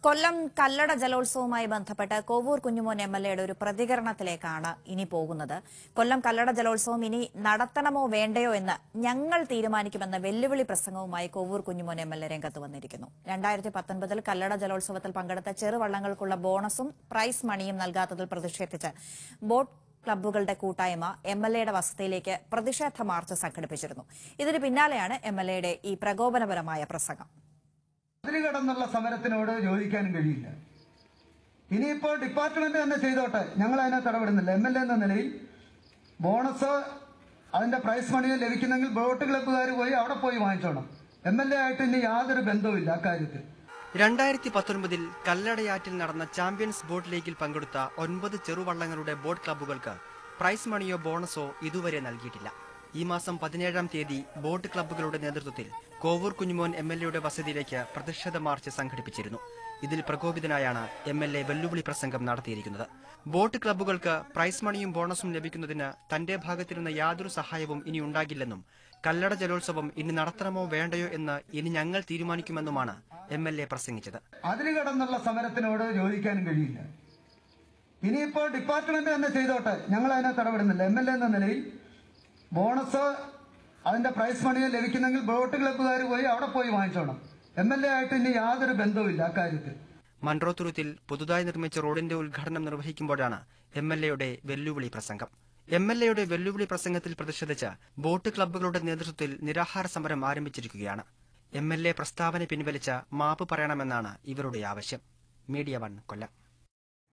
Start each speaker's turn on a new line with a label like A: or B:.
A: കൊല്ലം കല്ലട ജലോത്സവവുമായി ബന്ധപ്പെട്ട് Kovoor Kunjumon M L എയുടെ ഒരു പ്രതികരണത്തിലേക്കാണ് ഇനി പോകുന്നത് കൊല്ലം കല്ലട ജലോത്സവം ഇനി നടത്തണമോ വേണ്ടയോ എന്ന് ഞങ്ങൾ തീരുമാനിക്കുമെന്ന വെല്ലുവിളി പ്രസംഗവുമായി Kovoor Kunjumon M L A രംഗത്ത് വന്നിരിക്കുന്നു രണ്ടായിരത്തി പത്തൊൻപതിൽ കല്ലട ജലോത്സവത്തിൽ പങ്കെടുത്ത ചെറുവള്ളങ്ങൾക്കുള്ള ബോണസും പ്രൈസ് മണിയും നൽകാത്തതിൽ പ്രതിഷേധിച്ച് ബോട്ട് ക്ലബ്ബുകളുടെ കൂട്ടായ്മ എം എൽ എയുടെ വസതിയിലേക്ക് പ്രതിഷേധ മാർച്ച് സംഘടിപ്പിച്ചിരുന്നു ഇതിന് പിന്നാലെയാണ് എം എൽ എയുടെ ഈ പ്രകോപനപരമായ പ്രസംഗം
B: അതിര് കടന്നുള്ള സമരത്തിനോട് യോജിക്കാനും കഴിയില്ല ഇനിയിപ്പോൾ ഡിപ്പാർട്ട്മെന്റ് തന്നെ ചെയ്തോട്ടെ ഞങ്ങൾ അതിനകത്ത് ഇടപെടുന്നില്ല എം എൽ എ എന്ന നിലയിൽ ബോണസ് അതിന്റെ പ്രൈസ് മണിയോ ലഭിക്കുന്നെങ്കിൽ ബോട്ട് ക്ലബ്ബുകാർ പോയി അവിടെ പോയി വാങ്ങിച്ചോണം എം എൽ എ ആയിട്ട് ഇനി യാതൊരു ബന്ധവുമില്ല അക്കാര്യത്തിൽ
C: രണ്ടായിരത്തി പത്തൊൻപതിൽ കല്ലടയാറ്റിൽ നടന്ന ചാമ്പ്യൻസ് ബോട്ട് ലീഗിൽ പങ്കെടുത്ത ഒൻപത് ചെറുവള്ളങ്ങളുടെ ബോട്ട് ക്ലബ്ബുകൾക്ക് പ്രൈസ് മണിയോ ബോണസോ ഇതുവരെ നൽകിയിട്ടില്ല ഈ മാസം പതിനേഴാം തീയതി ബോട്ട് ക്ലബ്ബുകളുടെ നേതൃത്വത്തിൽ കോവൂർ കുഞ്ഞുമോൻ എം എൽ എയുടെ വസതിയിലേക്ക് പ്രതിഷേധ മാർച്ച് സംഘടിപ്പിച്ചിരുന്നു ഇതിൽ പ്രകോപിതനായാണ് എം എൽ എ വെല്ലുവിളി പ്രസംഗം നടത്തിയിരിക്കുന്നത് ബോട്ട് ക്ലബ്ബുകൾക്ക് പ്രൈസ് മണിയും ബോണസും ലഭിക്കുന്നതിന് തന്റെ ഭാഗത്തിരുന്ന യാതൊരു സഹായവും ഇനി ഉണ്ടാകില്ലെന്നും കല്ലട ജലോത്സവം ഇനി നടത്തണമോ വേണ്ടയോ എന്ന് ഇനി ഞങ്ങൾ തീരുമാനിക്കുമെന്നുമാണ് എം എൽ എ പ്രസംഗിച്ചത്
B: അതിര് കടന്നുള്ള സമരത്തിനോട് യോജിക്കാനും കഴിയില്ല ഇനിയിപ്പോൾ ഡിപ്പാർട്ട്മെന്റ് തന്നെ ചെയ്തോട്ടെ ഞങ്ങൾ അതിനകത്ത് ഇടപെടുന്നില്ല എം എൽ എ എന്ന നിലയിൽ ബോണസ് അതിന്റെ പ്രൈസ് മണിയോ ലഭിക്കുന്നെങ്കിൽ ബോട്ട് ക്ലബ്ബുകാർ പോയി അവിടെ പോയി വാങ്ങിച്ചോണം എം എൽ എ ആയിട്ട് ഇനി യാതൊരു ബന്ധവുമില്ല അക്കാര്യത്തിൽ
C: മൺട്രോത്തുരുത്തിൽ പുതുതായി നിർമ്മിച്ച റോഡിന്റെ ഉദ്ഘാടനം നിർവഹിക്കുമ്പോഴാണ് എം എൽ എയുടെ വെല്ലുവിളി പ്രസംഗം എം എൽ എയുടെ വെല്ലുവിളി പ്രസംഗത്തിൽ പ്രതിഷേധിച്ച് ബോട്ട് ക്ലബ്ബുകളുടെ നേതൃത്വത്തിൽ നിരാഹാര സമരം ആരംഭിച്ചിരിക്കുകയാണ് എം എൽ എ പ്രസ്താവന പിൻവലിച്ച മാപ്പ് പറയണമെന്നാണ് ഇവരുടെ ആവശ്യം മീഡിയ വൺ കൊല്ലം